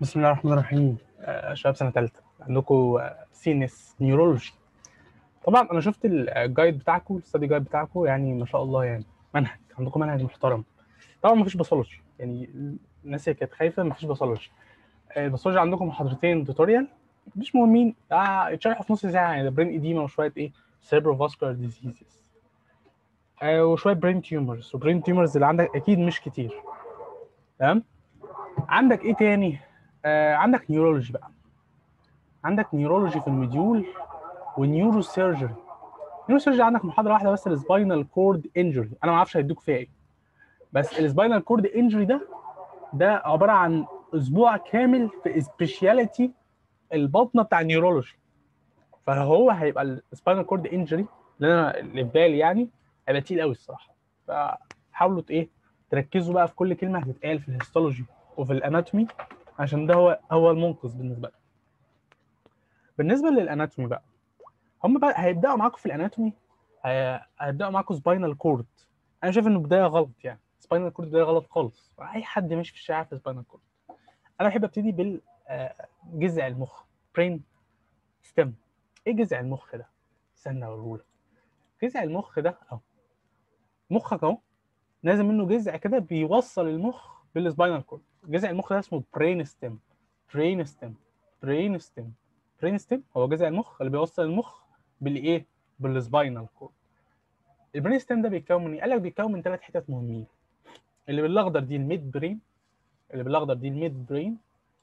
بسم الله الرحمن الرحيم آه، شباب سنة تالتة عندكم سي ان اس نيورولوجي طبعا انا شفت الجايد بتاعكم الستادي جايد بتاعكم يعني ما شاء الله يعني منهج عندكم منهج محترم طبعا ما فيش باثولوجي يعني الناس اللي كانت خايفه ما فيش باثولوجي آه، الباثولوجي عندكم محاضرتين توتوريال مش مهمين آه، يتشرحوا في نص ساعه يعني برين ايديما وشويه ايه سيربرو فاسكولار ديزيزز وشويه برين تيومرز وبرين تيومرز اللي عندك اكيد مش كتير تمام عندك ايه تاني آه عندك نيورولوجي بقى عندك نيورولوجي في المديول ونيورو سيرجري نيورو سيرجري عندك محاضره واحده بس السباينال كورد انجري انا ما اعرفش هيدوك فيها ايه بس السباينال كورد انجري ده ده عباره عن اسبوع كامل في سبيشاليتي البطنه بتاع النيورولوجي فهو هيبقى السباينال كورد انجري اللي انا اللي في بالي يعني هيبقى تقيل قوي الصراحه فحاولوا ايه تركزوا بقى في كل كلمه هتتقال في الهيستولوجي وفي الاناتومي عشان ده هو هو المنقذ بالنسبه لك بالنسبه للاناتومي بقى هم بقى هيبداوا معاكم في الاناتومي هي- هيبداوا معاكم سباينال كورد انا شايف انه بدايه غلط يعني سباينال كورد بدايه غلط خالص اي حد ماشي في الشارع عارف سباينال كورد انا بحب ابتدي بالجذع المخ برين ستيم ايه جذع المخ ده استنى اقوله جذع المخ ده اهو مخك اهو نازل منه جذع كده بيوصل المخ بالسباينال كورد جذع المخ ده اسمه برين ستيم برين ستيم برين ستيم برين ستيم هو جذع المخ اللي بيوصل المخ بالايه بالسباينال كورد البرين ستيم ده بيتكون من ايه قال لك بيتكون من ثلاث حتت مهمين اللي بالاخضر دي الميد برين اللي بالاخضر دي الميد برين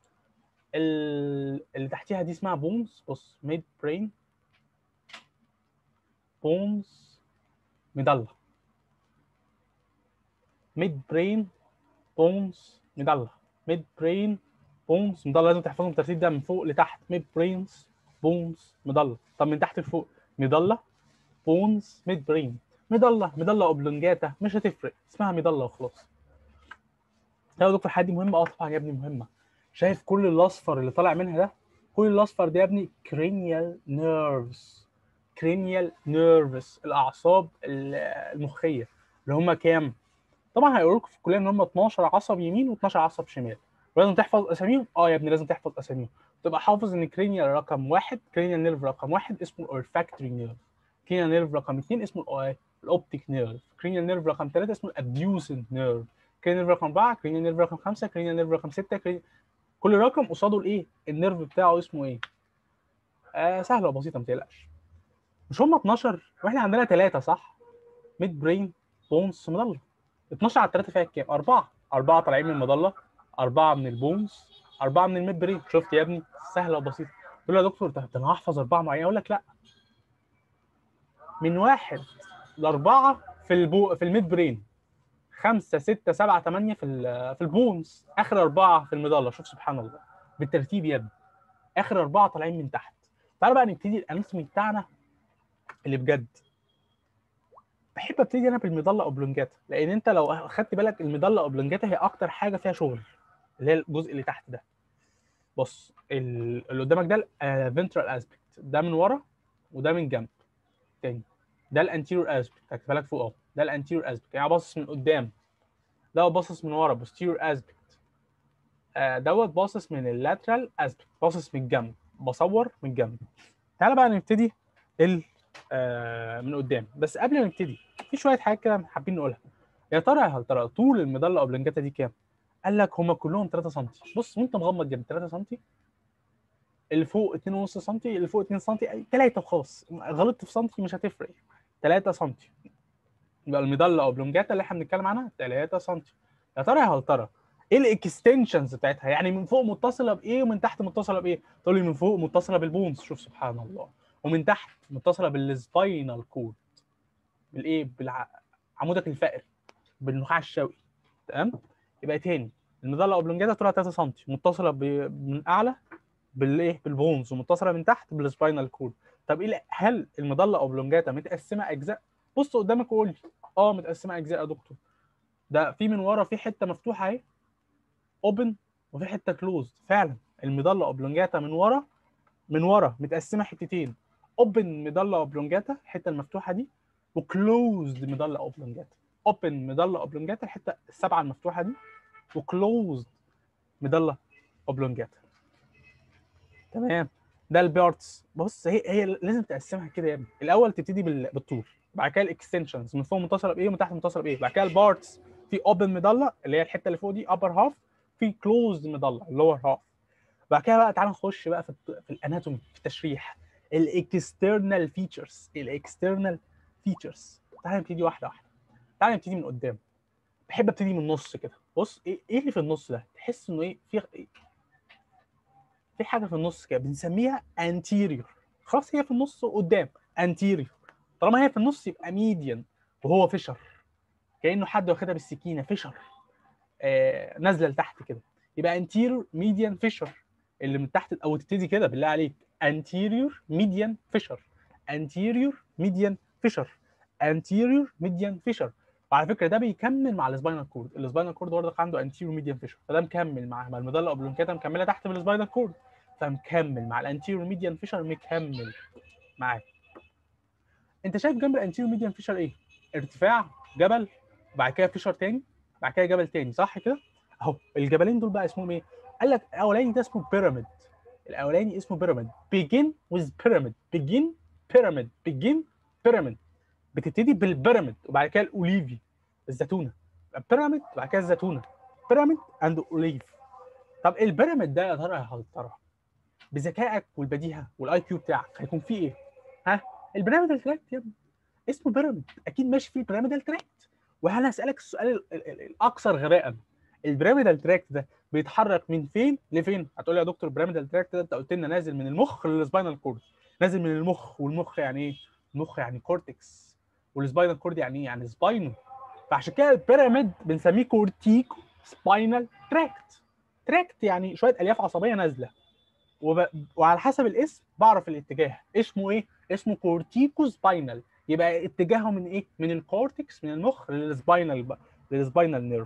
ال- اللي تحتيها دي اسمها بونز بص ميد برين بونز مضله ميد برين بونز مضله ميد برين بونز مضله لازم تحفظهم الترتيب ده من فوق لتحت ميد برينز بونز مضله طب من تحت لفوق مضله بونز ميد برين مضله مضله اوبلونجاتا مش هتفرق اسمها مضله وخلاص يا دكتور الحاجات دي مهمه اه طبعا يا ابني مهمه شايف كل الاصفر اللي طالع منها ده كل الاصفر ده يا ابني cranial nerves cranial nerves الاعصاب ال- المخيه اللي هم كام طبعا هيقولوا لكم في الكليه ان هم 12 عصب يمين و12 عصب شمال ولازم تحفظ اساميهم اه يا ابني لازم تحفظ اساميهم تبقى حافظ ان كرينيال رقم واحد كرينيال نيرف رقم واحد اسمه الاولفاكتوري نيرف كرينيال نيرف رقم اثنين اسمه الاوبتيك نيرف كرينيال نيرف رقم ثلاثه اسمه الاديوسنت نيرف كرينيال نيرف رقم اربعه كرينيال نيرف رقم خمسه كرينيال نيرف رقم سته كرينيال... كل رقم قصاده الايه النيرف بتاعه اسمه ايه آه سهله وبسيطه ما تقلقش مش هم 12 واحنا عندنا ثلاثه صح ميد برين بونز مضله 12 على 3 فيها كام؟ أربعة أربعة طالعين من المظلة أربعة من البونز أربعة من الميد برين شفت يا ابني سهلة وبسيطة تقول له يا دكتور طب أنا هحفظ أربعة معينة أقول لك لا من واحد لأربعة في البو في الميد برين خمسة ستة سبعة ثمانية في ال- في البونز آخر أربعة في المظلة شوف سبحان الله بالترتيب يا ابني آخر أربعة طالعين من تحت تعالى بقى نبتدي الأناتومي بتاعنا اللي بجد بحب ابتدي انا بالمظله اوبلونجاتا لان انت لو اخدت بالك المظله اوبلونجاتا هي اكتر حاجه فيها شغل اللي هي الجزء اللي تحت ده بص ال- اللي قدامك ده الفنترال اسبكت ده من ورا وده من جنب تاني ده الانتيريور اسبكت هكتبها لك فوق اهو ده الانتيريور اسبكت يعني باصص من قدام ده باصص من ورا بوستيريور اسبكت دوت باصص من اللاترال اسبكت باصص من الجنب بصور من الجنب تعالى بقى نبتدي ال آه، من قدام بس قبل ما نبتدي في شويه حاجات كده حابين نقولها يا ترى هل ترى طول المظله اوبلنجاتا دي كام؟ قال لك هم كلهم 3 سم بص وانت مغمض جنب 3 سم اللي فوق 2.5 سم اللي فوق 2 سم 3 وخلاص غلطت في سم مش هتفرق 3 سم يبقى المظله اوبلنجاتا اللي احنا بنتكلم عنها 3 سم يا ترى هل ترى ايه الاكستنشنز بتاعتها يعني من فوق متصله بايه ومن تحت متصله بايه تقول لي من فوق متصله بالبونز شوف سبحان الله ومن تحت متصله بالسباينال كورد بالايه بالعمودك الفقري بالنخاع الشوكي تمام يبقى تاني المظله اوبلونجاتا طولها 3 سم متصله ب... من اعلى بالايه بالبونز ومتصله من تحت بالسباينال كورد طب ايه هل المظله اوبلونجاتا متقسمه اجزاء بص قدامك وقول لي اه متقسمه اجزاء يا دكتور ده في من ورا في حته مفتوحه اهي اوبن وفي حته كلوزد فعلا المظله اوبلونجاتا من ورا من ورا متقسمه حتتين اوبن مظله اوبلونجاتا الحته المفتوحه دي وكلوزد مظله اوبلونجاتا اوبن مظله اوبلونجاتا الحته السبعه المفتوحه دي وكلوزد مظله اوبلونجاتا تمام ده البارتس بص هي هي لازم تقسمها كده يا ابني الاول تبتدي بال- بالطول بعد كده الاكستنشنز من فوق متصله بايه ومن تحت متصله بايه بعد كده البارتس في اوبن مضله اللي هي الحته اللي فوق دي ابر هاف في كلوزد مضله لور هاف بعد كده بقى تعال نخش بقى في, الت- في الاناتومي في التشريح الاكسترنال فيتشرز الاكسترنال فيتشرز تعال نبتدي واحده واحده تعال نبتدي من قدام بحب ابتدي من النص كده بص ايه ايه اللي في النص ده تحس انه ايه في إيه؟ في حاجه في النص كده بنسميها anterior خلاص هي في النص قدام anterior طالما هي في النص يبقى median وهو فيشر كانه حد واخدها بالسكينه فيشر آه نازله لتحت كده يبقى anterior median فيشر اللي من تحت او تبتدي كده بالله عليك anterior median فيشر anterior median فيشر anterior median فيشر وعلى فكره ده بيكمل مع السباينال كورد السباينال كورد برضه عنده انتيريور ميديان فيشر فده مكمل مع مع المضله اوبلونكاتا مكمله تحت في السباينال كورد فمكمل مع الانتيريور ميديان فيشر مكمل معاه انت شايف جنب الانتيريور ميديان فيشر ايه ارتفاع جبل بعد كده فيشر تاني بعد كده جبل تاني صح كده اهو الجبلين دول بقى اسمهم ايه قال لك الاولاني ده اسمه بيراميد الاولاني اسمه بيراميد begin with pyramid begin pyramid begin pyramid بتبتدي بالبيراميد وبعد كده الاوليفي الزيتونه بيراميد وبعد كده الزيتونه بيراميد اند اوليف طب البيراميد ده يا ترى يا هل ترى بذكائك والبديهه والاي كيو بتاعك هيكون فيه ايه؟ ها؟ البيراميدال تراكت يا ابني اسمه بيراميد اكيد ماشي فيه البيراميدال تراكت وهنا هسالك السؤال ال- ال- ال- الاكثر غباء البيراميدال تراكت ده بيتحرك من فين لفين؟ هتقول لي يا دكتور البيراميدال تراكت ده انت قلت لنا نازل من المخ للسباينال كورد نازل من المخ والمخ يعني ايه؟ المخ يعني كورتكس والسباينال كورد يعني ايه؟ يعني سباينو فعشان كده البيراميد بنسميه كورتيكو سباينال تراكت تراكت يعني شويه الياف عصبيه نازله وب... وعلى حسب الاسم بعرف الاتجاه اسمه ايه اسمه كورتيكو سباينال يبقى اتجاهه من ايه من الكورتكس من المخ للسباينال بقى للسباينال نيرف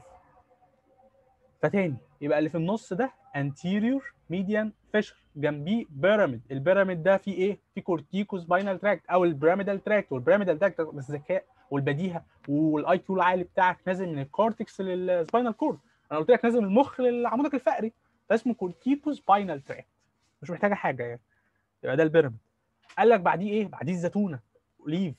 فتاني يبقى اللي في النص ده anterior median fissure جنبيه بيراميد البيراميد ده فيه ايه فيه كورتيكو سباينال تراكت او البيراميدال تراكت والبيراميدال تراكت بالذكاء والبديهه والاي كيو العالي بتاعك نازل من الكورتكس للسباينال كورد انا قلت لك نازل من المخ لعمودك الفقري فاسمه كورتيكو سباينال تراكت مش محتاجه حاجه يعني يبقى ده البيراميد قال لك بعديه ايه بعديه الزيتونه اوليف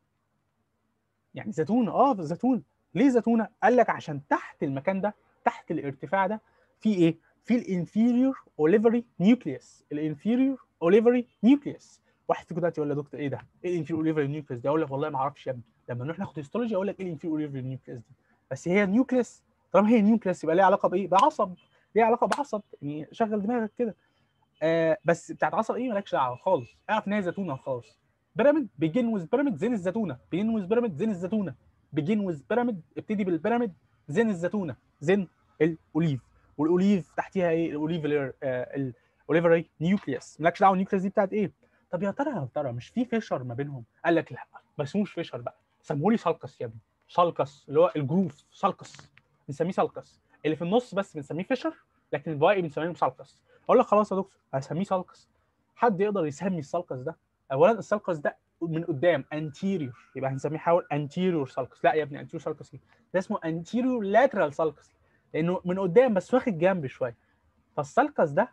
يعني زيتونه اه زيتونه ليه زيتونه قال لك عشان تحت المكان ده تحت الارتفاع ده في ايه في الانفيريور اوليفري نيوكليوس الانفيريور اوليفري نيوكليوس واحد فيكم دلوقتي يقول لي يا دكتور ايه ده ايه الانفيريور اوليفري نيوكليوس ده اقول لك والله ما اعرفش يا ابني لما نروح ناخد هيستولوجي اقول لك ايه الانفيريور اوليفري نيوكليوس دي بس هي نيوكليوس طالما هي نيوكليوس يبقى ليها علاقه بايه بعصب ليها علاقه بعصب يعني شغل دماغك كده آه بس بتاعت عصب ايه مالكش دعوه خالص اعرف ان هي زيتونه خالص بيراميد بيجين ويز بيراميد زين الزيتونه بيجين ويز بيراميد زين الزيتونه بيجين ويز بيراميد ابتدي بالبيراميد زين الزيتونه زين الاوليف والاوليف تحتيها ايه الاوليف آه الاوليفري نيوكليوس مالكش دعوه النيوكليوس دي بتاعت ايه طب يا ترى يا ترى مش في فيشر ما بينهم قال لك لا ما اسموش فيشر بقى سموه سالكس يا ابني سالكس اللي هو الجروف سالكس بنسميه سالكس اللي في النص بس بنسميه فيشر لكن الباقي بنسميه سالكس اقول لك خلاص يا دكتور هسميه سالكس حد يقدر يسمي السالكس ده اولا السالكس ده من قدام انتيريور يبقى هنسميه حاول انتيريور سالكس لا يا ابني انتيريور سالكس ايه ده اسمه انتيريور لاترال سالكس لانه من قدام بس واخد جنب شويه فالسالكس ده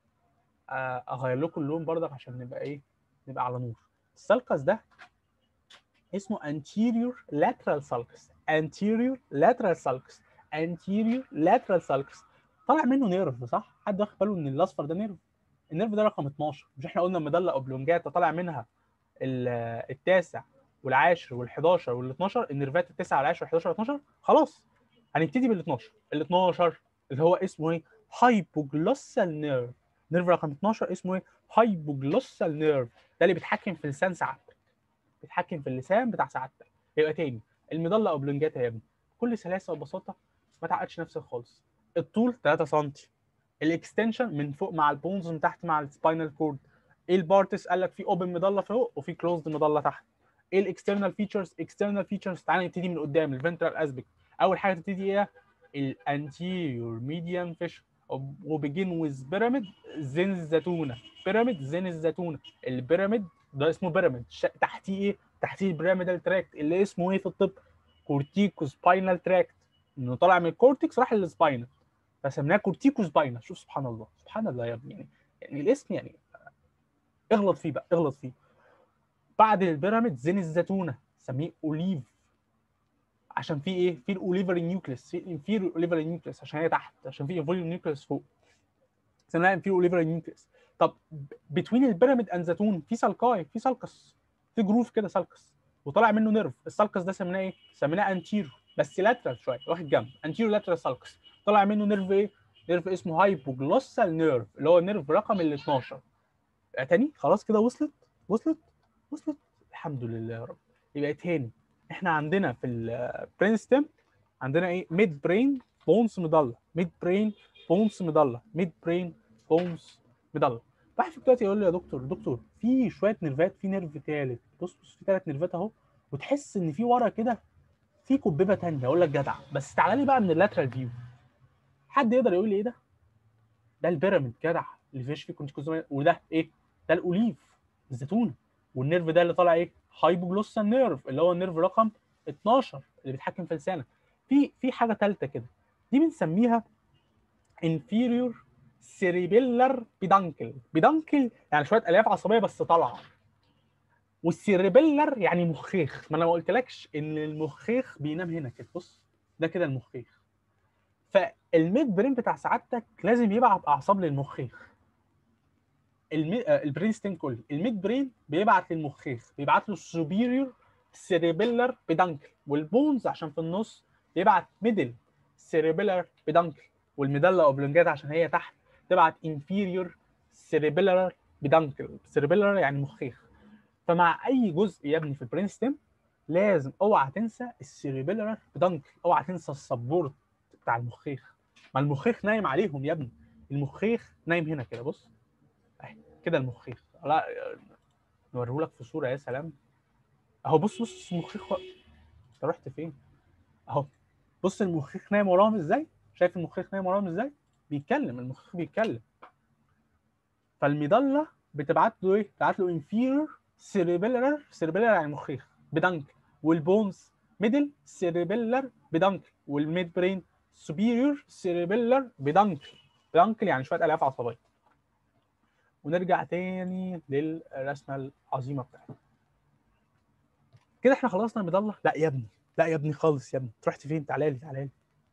آه، اغير لكم اللون برضك عشان نبقى ايه نبقى على نور السالكس ده اسمه anterior lateral sulcus anterior lateral sulcus anterior lateral sulcus طالع منه نيرف صح حد واخد باله ان الاصفر ده نيرف النيرف ده رقم 12 مش احنا قلنا المدله اوبلونجاتا طالع منها ال- التاسع والعاشر وال11 وال12 النيرفات التاسع والعاشر وال11 وال12 خلاص هنبتدي بال12 ال12 اللي هو اسمه ايه هايبوجلوسال نيرف نيرف رقم 12 اسمه ايه هايبوجلوسال نيرف ده اللي بيتحكم في لسان سعادتك بيتحكم في اللسان بتاع سعادتك يبقى تاني المظله اوبلونجاتا يا ابني بكل سلاسه وبساطه ما تعقدش نفسك خالص الطول 3 سم الاكستنشن من فوق مع البونز من تحت مع السباينال كورد ايه البارتس قال لك في اوبن مظله فوق وفي كلوزد مظله تحت ايه الاكسترنال فيتشرز اكسترنال فيتشرز تعالى نبتدي من قدام الفنترال اسبكت اول حاجه تبتدي ايه الانتيريور ميديان فيش وبيجين ويز بيراميد زين الزيتونه بيراميد زين الزيتونه البيراميد ده اسمه بيراميد تحتيه ايه تحتيه البيراميدال تراكت اللي اسمه ايه في الطب كورتيكو سباينال تراكت انه طالع من الكورتكس راح للسباينال فسميناها كورتيكوس باينا شوف سبحان الله سبحان الله يا ابني يعني يعني الاسم يعني اغلط فيه بقى اغلط فيه بعد البيراميد زين الزيتونه سميه اوليف عشان في ايه في الاوليفري نيوكليس في الانفيريور اوليفري نيوكليس عشان هي تحت عشان في انفيريور نيوكليس فوق سميناها انفيريور اوليفري نيوكليس طب بتوين البيراميد اند زيتون في سالكاي في سالكس في جروف كده سالكس وطلع منه نيرف السالكس ده سميناه ايه سميناه انتيرو بس لاترال شويه واخد جنب انتيرو لاترال سالكس طلع منه نيرف ايه نيرف اسمه هايبوجلوسال نيرف اللي هو النيرف رقم ال 12 تاني خلاص كده وصلت وصلت وصلت الحمد لله يا رب يبقى تاني احنا عندنا في البرين ستيم عندنا ايه ميد برين بونس مضله ميد برين بونس مضله ميد برين بونس مضله واحد فيك دلوقتي يقول لي يا دكتور دكتور في شويه نيرفات في نيرف ثالث بص بص في ثلاث نيرفات اهو وتحس ان في ورا كده في كبيبه ثانيه اقول لك جدع بس تعالى لي بقى من اللاترال فيو حد يقدر يقول لي ايه ده؟ ده البيراميد جدع اللي فيش فيه كونتيكوزوميا وده ايه؟ ده الاوليف الزيتونه والنيرف ده اللي طالع ايه؟ هايبوجلوسال نيرف اللي هو النيرف رقم 12 اللي بيتحكم في لسانك في في حاجه ثالثه كده دي بنسميها inferior cerebellar peduncle peduncle يعني شويه الياف عصبيه بس طالعه والسيربيلر يعني مخيخ ما انا ما قلتلكش ان المخيخ بينام هنا كده بص ده كده المخيخ فالميد برين بتاع سعادتك لازم يبعت اعصاب للمخيخ المي... آه، البرين ستيم كله الميد برين بيبعت للمخيخ بيبعت له السوبيريور سيريبيلر بيدانكل والبونز عشان في النص بيبعت ميدل سيريبيلر بيدانكل والميدالا اوبلونجات عشان هي تحت تبعت انفيريور سيريبيلر بيدانكل سيريبيلر يعني مخيخ فمع اي جزء يا ابني في البرين ستيم لازم اوعى تنسى السيريبيلر بيدانكل اوعى تنسى السبورت بتاع المخيخ ما المخيخ نايم عليهم يا ابني المخيخ نايم هنا كده بص اهي كده المخيخ لا نوريه لك في صوره يا سلام اهو بص بص المخيخ انت رحت فين اهو بص المخيخ نايم وراهم ازاي شايف المخيخ نايم وراهم ازاي بيتكلم المخيخ بيتكلم فالميدالة بتبعت له ايه بتبعت له انفيرور سيريبيلر سيريبيلر يعني مخيخ بدنك والبونز ميدل سيريبيلر بدنك والميد برين سوبيريور سيريبيلر بدنك بدنكل يعني شويه الياف عصبيه ونرجع تاني للرسمه العظيمه بتاعتنا كده احنا خلصنا المضله لا يا ابني لا يا ابني خالص يا ابني أنت رحت فين تعالى لي تعالى لي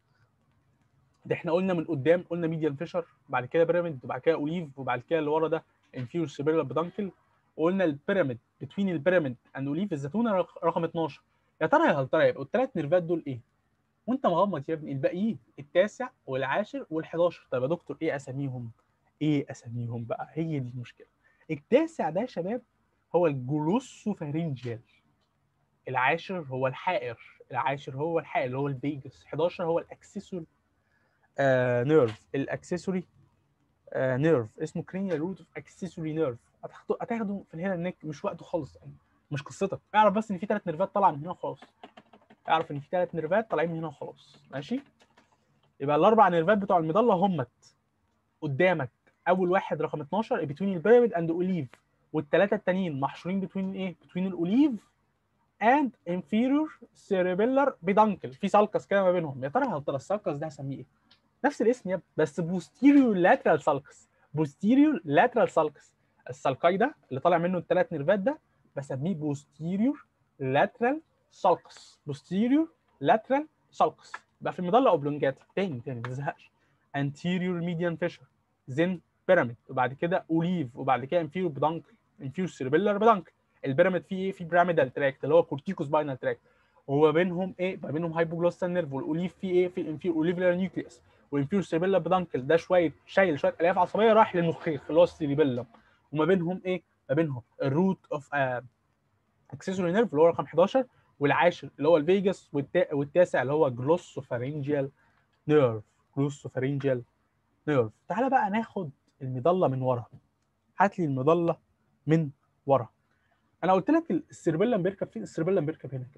ده احنا قلنا من قدام قلنا ميديان فيشر بعد كده بيراميد وبعد كده اوليف وبعد كده اللي ورا ده انفيور سيبيرلا بدانكل وقلنا البيراميد بتوين البيراميد اند اوليف الزيتونه رق- رقم 12 يا ترى يا هل ترى يبقوا الثلاث نيرفات دول ايه؟ وانت مغمض يا ابني الباقيين التاسع والعاشر وال11 طب يا دكتور ايه اساميهم؟ ايه اساميهم بقى؟ هي دي المشكله التاسع ده يا شباب هو الجلوسوفارينجيال العاشر هو الحائر العاشر هو الحائر اللي هو الفيجاس 11 هو الاكسسوري آه نيرف الاكسسوري آه نيرف اسمه كرينيال روت اوف اكسسوري نيرف هتاخده هتاخده في الهنا النك مش وقته خالص يعني مش قصتك اعرف بس ان في ثلاث نيرفات طالعه من هنا وخلاص اعرف ان في ثلاث نيرفات طالعين من هنا وخلاص ماشي يبقى الاربع نيرفات بتوع المظله همت قدامك اول واحد رقم 12 بتوين البيراميد اند اوليف والثلاثه التانيين محشورين بتوين ايه بتوين الاوليف and inferior cerebellar peduncle في سالكس كده ما بينهم يا ترى يا ترى السالكس ده هسميه ايه؟ نفس الاسم يا ابني بس posterior lateral sulcus posterior lateral sulcus السالكاي ده اللي طالع منه الثلاث نيرفات ده بسميه posterior lateral sulcus posterior lateral sulcus بقى في المظله اوبلونجات تاني تاني ما تزهقش anterior median fissure then pyramid وبعد كده اوليف وبعد كده inferior peduncle inferior cerebellar peduncle البيراميد فيه ايه؟ فيه بيراميدال تراكت اللي هو كورتيكوس باينال تراكت وما بينهم ايه؟ ما بينهم هايبوجلوسال نيرف والاوليف فيه ايه؟ في الانفير اوليفيلار نيوكليوس والانفير سيربيلا بدانكل ده شويه شايل شويه الياف عصبيه راح للمخيخ اللي هو السيريبيلم وما بينهم ايه؟ ما بينهم الروت اوف اكسسوري نيرف اللي هو رقم 11 والعاشر اللي هو الفيجاس والتا... والتاسع اللي هو جلوسوفارينجيال نيرف جلوسوفارينجيال نيرف تعالى بقى ناخد المظله من ورا هات لي المظله من ورا انا قلت لك السيربيلم بيركب فين السيربيلم بيركب هنا كده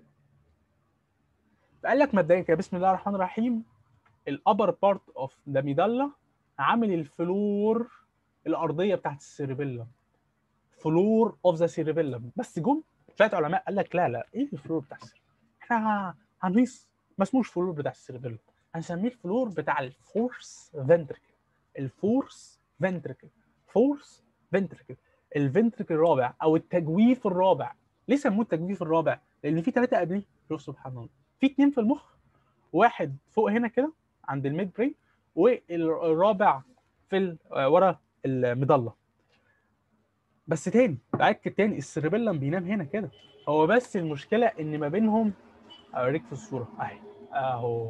فقال لك مبدئيا كده بسم الله الرحمن الرحيم الابر بارت اوف ذا ميدالا عامل الفلور الارضيه بتاعت السيربيلم فلور اوف ذا سيربيلم بس جم شويه علماء قال لك لا لا ايه الفلور بتاع السيربيلم احنا هنقيس ما اسموش فلور بتاع السيربيلم هنسميه الفلور بتاع الفورس فنتركل الفورس فنتركل فورس فنتركل الفنتركل الرابع او التجويف الرابع ليه سموه التجويف الرابع؟ لان في ثلاثه قبليه شوف سبحان الله في اثنين في المخ واحد فوق هنا كده عند الميد برين والرابع في ال- آه، ورا المظله بس تاني باكد تاني السيربيلم بينام هنا كده هو بس المشكله ان ما بينهم اوريك في الصوره اهي اهو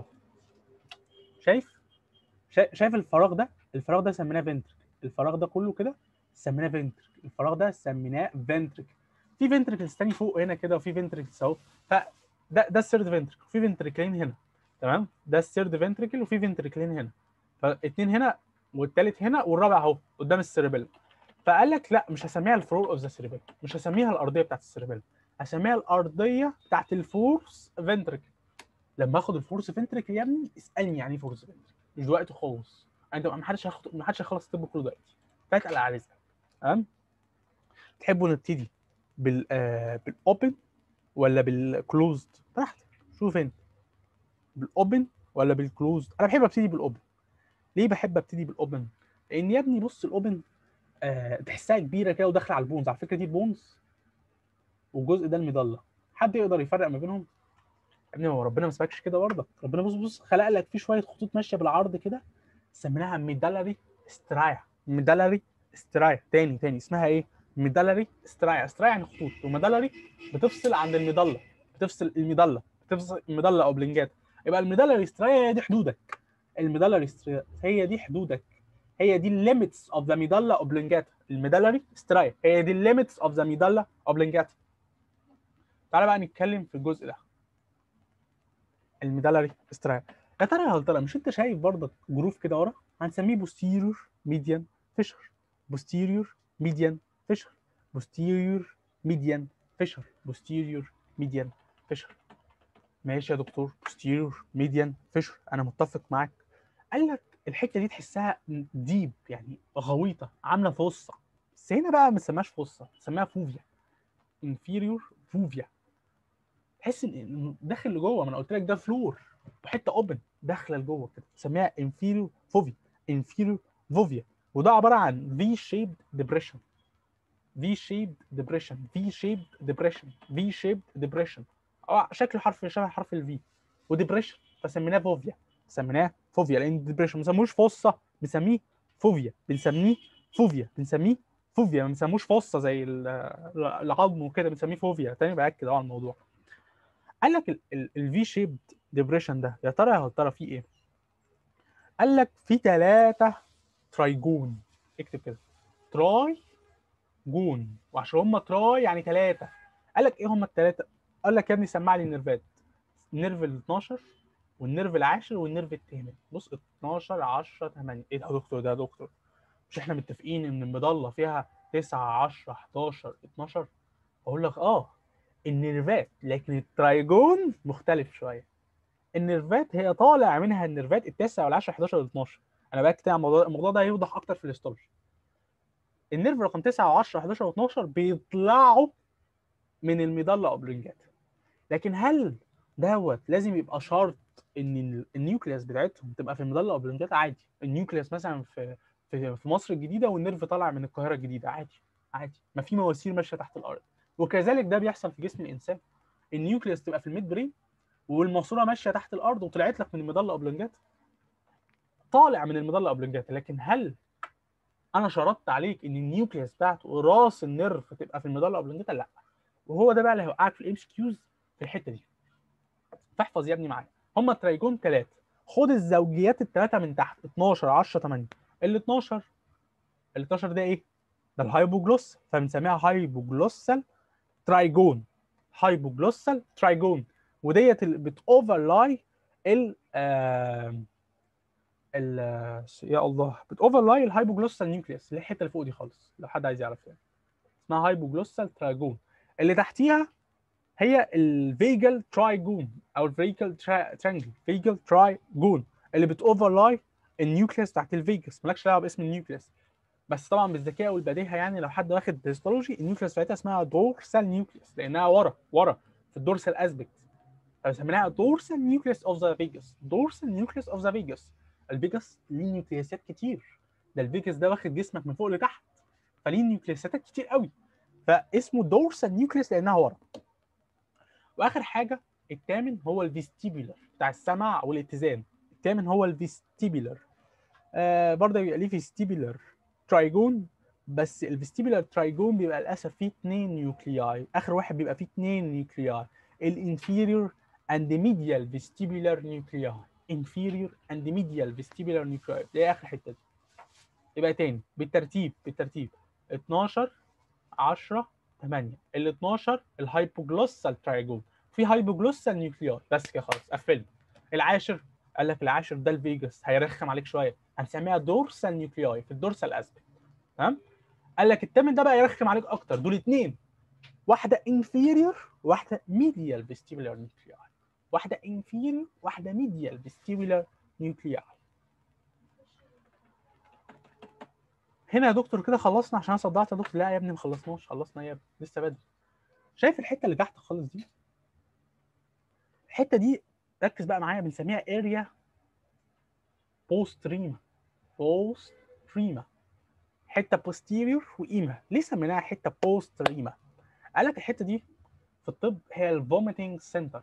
شايف شا- شايف الفراغ ده الفراغ ده سميناه فنترك الفراغ ده كله كده سميناه فنترك الفراغ ده سميناه فنترك في فنتركلز تاني فوق هنا كده وفي فنتركلز اهو فده ده الثيرد فنتركل وفي فنتركلين هنا تمام ده الثيرد فنتركل وفي فنتركلين هنا فاتنين هنا والتالت هنا والرابع اهو قدام السيربيلم فقال لك لا مش هسميها الفلور اوف ذا سيربيلم مش هسميها الارضيه بتاعت السيربيلم هسميها الارضيه بتاعت الفورس فنتركل لما اخد الفورس فنتركل يا ابني اسالني يعني ايه فورس فنتركل مش دلوقتي خالص انت ما حدش هياخد ما حدش هيخلص الطب كله دلوقتي فاتقل على رزقك تمام تحبوا نبتدي بال آه بالاوبن ولا بالكلوزد براحتك شوف انت بالاوبن ولا بالكلوزد انا بحب ابتدي بالاوبن ليه بحب ابتدي بالاوبن لان يا ابني بص الاوبن آه تحسها كبيره كده وداخله على البونز على فكره دي البونز والجزء ده المضله حد يقدر يفرق ما بينهم يا ابني هو ربنا ما سابكش كده برضه ربنا بص بص خلق لك فيه شويه خطوط ماشيه بالعرض كده سميناها ميدالري سترايا ميدالري سترايا تاني تاني اسمها ايه ميدالري سترايا سترايا يعني خطوط وميدالري بتفصل عند المضله بتفصل المضله بتفصل المضله اوبلنجات يبقى الميدالري سترايا هي دي حدودك الميدالري سترايا هي دي حدودك هي دي الليميتس اوف ذا ميدالا اوبلنجاتا الميدالري سترايا هي دي الليميتس اوف ذا ميدالا اوبلنجاتا تعالى بقى نتكلم في الجزء ده الميدالري سترايا يا ترى يا هل ترى مش انت شايف برضك جروف كده ورا هنسميه بوستيريور ميديان فيشر بوستيريور ميديان فيشر بوستيريور ميديان فيشر بوستيريور ميديان فيشر ماشي يا دكتور بوستيريور ميديان فيشر انا متفق معاك قال لك الحته دي تحسها ديب يعني غويطه عامله فصه بس هنا بقى ما تسميهاش فصه تسميها فوفيا انفيريور فوفيا تحس ان داخل لجوه ما انا قلت لك ده فلور وحته اوبن داخله لجوه كده تسميها انفيريور فوفيا انفيريور فوفيا وده عباره عن في شيب ديبريشن في شيب ديبريشن في شيب ديبريشن في شيب ديبريشن اه شكله حرف شبه حرف الفي وديبريشن فسميناه فوفيا سميناه فوفيا لان الديبريشن ما بنسموش فصه بنسميه فوفيا بنسميه فوفيا بنسميه فوفيا ما بنسموش فصه زي ال- العظم وكده بنسميه فوفيا تاني باكد على الموضوع قال لك الفي شيب ديبريشن ده يا ترى يا ترى فيه ايه؟ قال لك في ثلاثة ترايجون اكتب كده تراي جون وعشان هم تراي يعني ثلاثة قال لك ايه هم الثلاثة؟ قال لك يا ابني سمع لي النيرفات النيرف ال 12 والنيرف العاشر والنيرف الثامن بص 12 10 8 ايه ده يا دكتور ده يا دكتور مش احنا متفقين ان المضله فيها 9 10 11 12 اقول لك اه النيرفات لكن الترايجون مختلف شويه النيرفات هي طالع منها النيرفات التاسع والعاشر 11 12 انا بقى كده الموضوع الموضوع ده هيوضح اكتر في الاستولوجي النيرف رقم 9 و10 11 و12 بيطلعوا من الميدالا اوبلنجات لكن هل دوت لازم يبقى شرط ان ال- النيوكليوس بتاعتهم تبقى في الميدالا اوبلنجات عادي النيوكليوس مثلا في في في مصر الجديده والنيرف طالع من القاهره الجديده عادي عادي ما في مواسير ماشيه تحت الارض وكذلك ده بيحصل في جسم الانسان النيوكليوس تبقى في الميد برين والماسوره ماشيه تحت الارض وطلعت لك من الميدالا اوبلنجات طالع من الميدالا اوبلنجات لكن هل انا شرطت عليك ان النيوكليوس بتاعته راس النيرف تبقى في الميدالا اوبلنجاتا لا وهو ده بقى اللي هيوقعك في الام كيوز في الحته دي فاحفظ يا ابني معايا هم الترايجون ثلاثه خد الزوجيات الثلاثه من تحت 12 10 8 ال 12 ال 12 ده ايه؟ ده الهايبوجلوس فبنسميها هايبوجلوسال ترايجون هايبوجلوسال ترايجون وديت اللي بتوفرلاي ال آه ال آه، يا الله بتوفرلاي الهايبوجلوسال نيوكليوس اللي هي الحته اللي فوق دي خالص لو حد عايز يعرف يعني اسمها هايبوجلوسال ترايجون اللي تحتيها هي الفيجل ترايجون او الفيجل ترانجل فيجل ترايجون اللي بتوفرلاي النيوكليوس تحت الفيجاس مالكش دعوه باسم النيوكليوس بس طبعا بالذكاء والبديهه يعني لو حد واخد هيستولوجي النيوكليوس بتاعتها اسمها دورسال نيوكليوس لانها ورا ورا في الدورسال اسبكت فسميناها دورسال نيوكليس اوف ذا فيجاس دورسال نيوكليس اوف ذا فيجاس الفيجاس ليه نيوكليسات كتير ده الفيجاس ده واخد جسمك من فوق لتحت فليه نيوكليسات كتير قوي فاسمه دورسال نيوكليس لانها ورا واخر حاجه الثامن هو الفيستيبولر بتاع السمع والاتزان الثامن هو الفيستيبولر آه برضه بيبقى ليه فيستيبولر ترايجون بس الفيستيبولار ترايجون بيبقى للاسف فيه اثنين نيوكلياي اخر واحد بيبقى فيه اثنين نيوكلياي الانفيريور اند ميديال فيستيبولار نيوكلياي inferior and medial vestibular nuclei دي اخر حته دي يبقى تاني بالترتيب بالترتيب 12 10 8 ال 12 الهايبوجلوسال ترايجون في هايبوجلوسال نيوكلياي بس كده خلاص قفلنا العاشر قال لك العاشر ده الفيجاس هيرخم عليك شويه هنسميها دورسال نيوكلياي في الدورسال اسبكت تمام قال لك الثامن ده بقى يرخم عليك اكتر دول اثنين واحده انفيريور واحده ميديال فيستيبولار نيوكلياي واحده انفيريور واحده ميديال فيستيبولار نيوكلياي هنا يا دكتور كده خلصنا عشان انا صدعت يا دكتور لا يا ابني ما خلصناش خلصنا يا ابني لسه بدري شايف الحته اللي تحت خالص دي الحته دي ركز بقى معايا بنسميها اريا بوستريما بوستريما حته بوستيريور وايما ليه سميناها حته بوستريما قال لك الحته دي في الطب هي الفوميتنج سنتر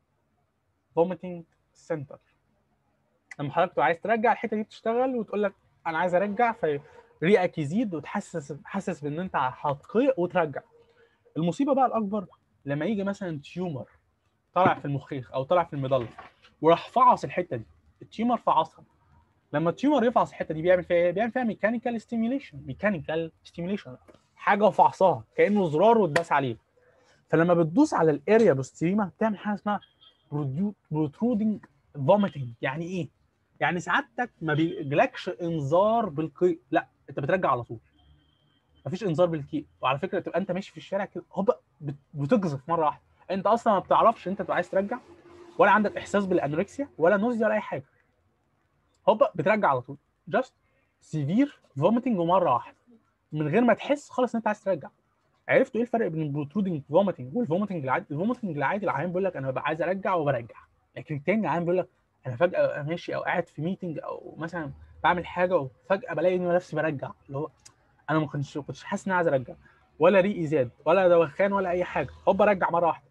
فوميتنج سنتر لما حضرتك تبقى عايز ترجع الحته دي بتشتغل وتقول لك انا عايز ارجع فريقك يزيد وتحسس حاسس بان انت هتقيء وترجع المصيبه بقى الاكبر لما يجي مثلا تيومر طالع في المخيخ او طالع في المظله وراح فعص الحته دي التيومر فعصها لما التيومر يفعص الحته دي بيعمل فيها ايه؟ بيعمل فيها ميكانيكال ستيميوليشن ميكانيكال ستيميوليشن حاجه وفعصها كانه زرار واتداس عليه فلما بتدوس على الاريا بوستريما بتعمل حاجه اسمها بروترودنج فوميتنج يعني ايه؟ يعني سعادتك ما بيجيلكش انذار بالقيء لا انت بترجع على طول مفيش انذار بالقيء وعلى فكره تبقى انت ماشي في الشارع كده هوبا بتقذف مره واحده انت اصلا ما بتعرفش انت تبقى عايز ترجع ولا عندك احساس بالانوركسيا ولا نوزيا ولا اي حاجه هوبا بترجع على طول جاست سيفير فوميتنج ومره واحده من غير ما تحس خالص ان انت عايز ترجع عرفتوا ايه الفرق بين البروترودنج فوميتنج والفوميتنج العادي الفوميتنج العادي العيان بيقول لك انا ببقى عايز ارجع وبرجع لكن التاني العيان بيقول لك انا فجاه ماشي او قاعد في ميتنج او مثلا بعمل حاجه وفجاه بلاقي اني نفسي برجع اللي هو انا ما كنتش كنتش حاسس ان انا عايز ارجع ولا ريقي زاد ولا دوخان ولا اي حاجه هوبا ارجع مره واحده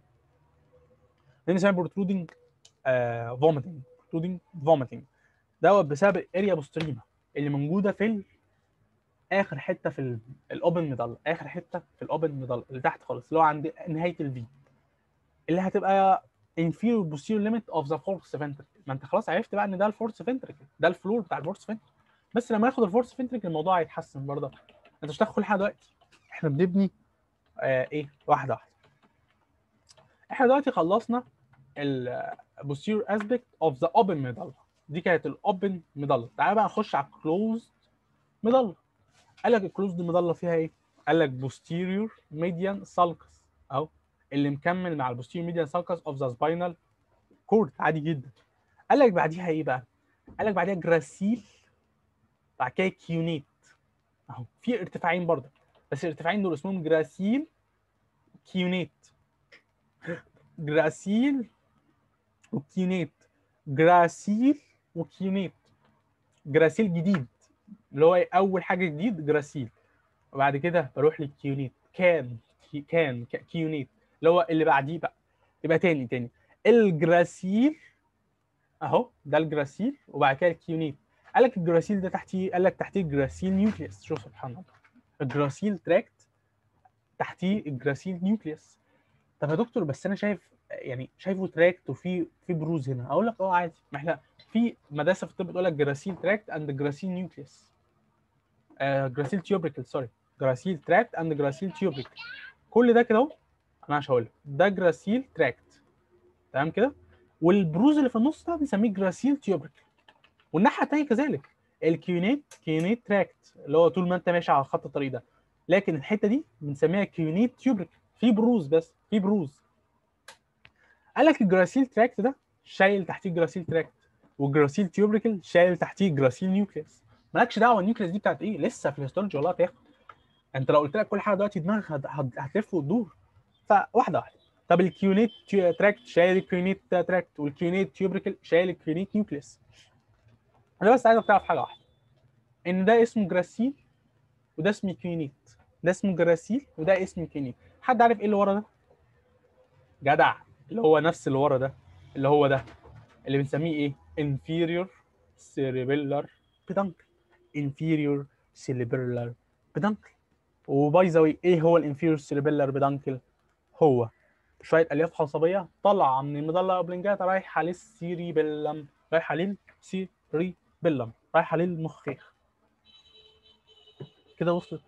ده بنسميه بروترودنج فوميتنج بروترودنج فوميتنج دوت بسبب الاريا بوستريما اللي موجوده في ال... اخر حته في الاوبن ميدال اخر حته في الاوبن ميدال اللي تحت خالص اللي هو عند نهايه الفي اللي هتبقى inferior posterior limit of the fourth ventricle ما انت خلاص عرفت بقى ان ده الفورث ventricle ده الفلور بتاع الفورث ventricle بس لما ياخد الفورث ventricle الموضوع هيتحسن برضه انت مش هتاخد كل حاجه دلوقتي احنا بنبني آه ايه واحده واحده احنا دلوقتي خلصنا ال posterior aspect of the open medulla دي كانت الاوبن ميدالا تعالى بقى نخش على الكلوزد ميدالا قال لك الكلوزد ميدالا فيها ايه؟ قال لك posterior median sulcus اهو اللي مكمل مع البوستيريور median sulcus of the spinal cord عادي جدا قال لك بعديها ايه بقى؟ قال لك بعديها جراسيل بعد كده كيونيت اهو في ارتفاعين برضه بس الارتفاعين دول اسمهم جراسيل كيونيت جراسيل وكيونيت جراسيل وكيونيت جراسيل جديد اللي هو اول حاجه جديد جراسيل وبعد كده بروح للكيونيت كان كان كيونيت اللي هو اللي بعديه بقى يبقى تاني تاني الجراسيل اهو ده الجراسيل وبعد كده الكيونيت قال لك الجراسيل ده تحتيه قال لك تحتيه الجراسيل نيوكليوس شوف سبحان الله الجراسيل تراكت تحتيه الجراسيل نيوكليوس طب يا دكتور بس انا شايف يعني شايفه تراكت وفي في بروز هنا اقول لك اه عادي ما احنا في مدرسه في الطب بتقول لك جراسيل تراكت اند جراسيل نيوكليوس جراسيل تيوبريكل سوري جراسيل تراكت اند جراسيل تيوبريكل كل ده كده اهو انا مش هقول لك ده جراسيل تراكت تمام كده والبروز اللي في النص ده بنسميه جراسيل تيوبريكل والناحيه الثانيه كذلك الكيونيت كيونيت تراكت اللي هو طول ما انت ماشي على خط الطريق ده لكن الحته دي بنسميها كيونيت تيوبريكل في بروز بس في بروز قال لك الجراسيل تراكت ده شايل تحتيه جراسيل تراكت والجراسيل تيوبريكل شايل تحتيه جراسيل نيوكليس مالكش دعوه النيوكليس دي بتاعت ايه لسه في الهيستولوجي والله هتاخد انت لو قلت لك كل حاجه دلوقتي دماغك هتلف وتدور فواحده واحده طب الكيونيت تي- تراكت شايل الكيونيت تراكت والكيونيت تيوبريكل شايل الكيونيت نيوكليس انا بس عايزك تعرف حاجه واحده ان ده اسمه جراسيل وده اسمه كيونيت ده اسمه جراسيل وده اسمه كيونيت حد عارف ايه اللي ورا ده جدع اللي هو نفس اللي ورا ده اللي هو ده اللي بنسميه ايه inferior cerebellar peduncle inferior cerebellar peduncle وباي ذا واي ايه هو الانفيريور cerebellar peduncle هو شويه الياف حصبيه طالعه من المضله اوبلنجاتا رايحه للسيريبيلم رايحه للسيريبيلم رايحه للمخيخ كده وصلت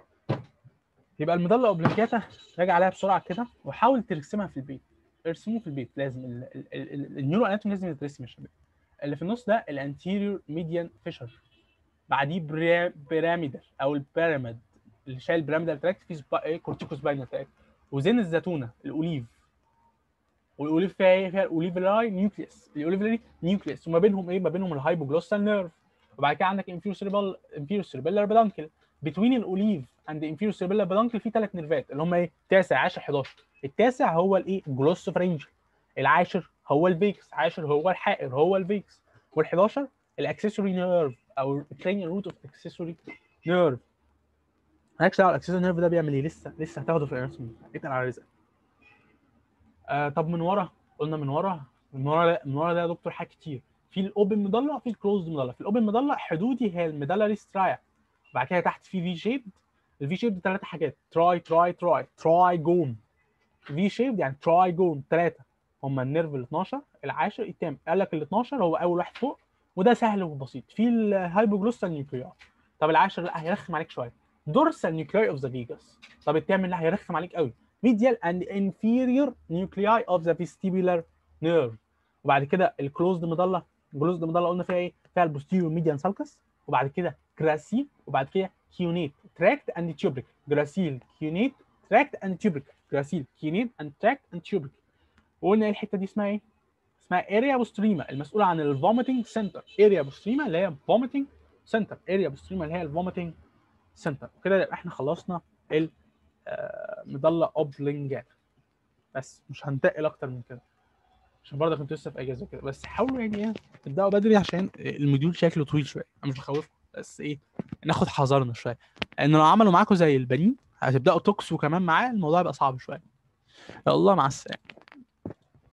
يبقى المضله اوبلنجاتا راجع عليها بسرعه كده وحاول ترسمها في البيت ارسموه في البيت لازم ال- ال- ال- ال- النيورو اناتومي لازم يترسم يا شباب اللي في النص ده الانتيريور ميديان فيشر بعديه برا- بيراميدال او البيراميد اللي شايل بيراميدال تراكت فيه سبا... ايه كورتيكوسباينال تراكت وزين الزيتونه الاوليف والاوليف فيها ايه؟ فيها الاوليفلاي نيوكليس الاوليفلاي نيوكليس وما بينهم ايه؟ ما بينهم الهايبوجلوسال نيرف وبعد كده عندك انفيرو سيربل انفيرو سيربيلار بدانكل بتوين الاوليف اند انفيرو سيربيلار بدانكل في ثلاث نيرفات اللي هم ايه؟ تاسع 10 11 التاسع هو الايه؟ جلوسوفرنجل العاشر هو الفيكس عاشر هو الحائر هو الفيكس وال11 الاكسسوري نيرف او الكرينيال روت اوف اكسسوري نيرف مالكش دعوه الاكسسوري نيرف ده بيعمل ايه لسه لسه هتاخده في الاناتومي اتقل على رزقك آه طب من ورا قلنا من ورا من ورا ده من ورا ده يا دكتور حاجات كتير في الاوبن مضله في الكلوزد مضله في الاوبن مضله حدودي هي الميدالاري سترايا بعد كده تحت في في شيب الفي شيب دي ثلاث حاجات تراي تراي تراي تراي جون في شيب يعني تراي جون ثلاثه هم النيرف ال 12 العاشر التام قال لك ال 12 هو اول واحد فوق وده سهل وبسيط في الهايبوجلوسال نيوكليار طب العاشر لا هيرخم عليك شويه دورسال نيوكلياي اوف ذا فيجاس طب التامن لا هيرخم عليك قوي medial and inferior nuclei of the vestibular nerve وبعد كده الكلوزد مضله الكلوزد مضله قلنا فيها ايه؟ فيها البوستيريور ميديان سالكس وبعد كده جراسيل وبعد كده كيونيت تراكت اند تيوبريك جراسيل كيونيت تراكت اند تيوبريك جراسيل كيونيت اند تراكت اند تيوبريك وقلنا ايه الحته دي اسمها ايه؟ اسمها اريا بوستريما المسؤوله عن الفوميتنج سنتر اريا بوستريما اللي هي فوميتنج سنتر اريا بوستريما اللي هي الفوميتنج سنتر وكده يبقى احنا خلصنا ال آه، مضله اوبلنجات بس مش هنتقل اكتر من كده عشان برضه كنت لسه في اجازه كده بس حاولوا يعني ايه تبداوا بدري عشان الموديول شكله طويل شويه انا مش بخوفكم بس ايه ناخد حذرنا شويه لان لو عملوا معاكم زي البنين هتبداوا تكسوا كمان معاه الموضوع يبقى صعب شويه يلا مع السلامه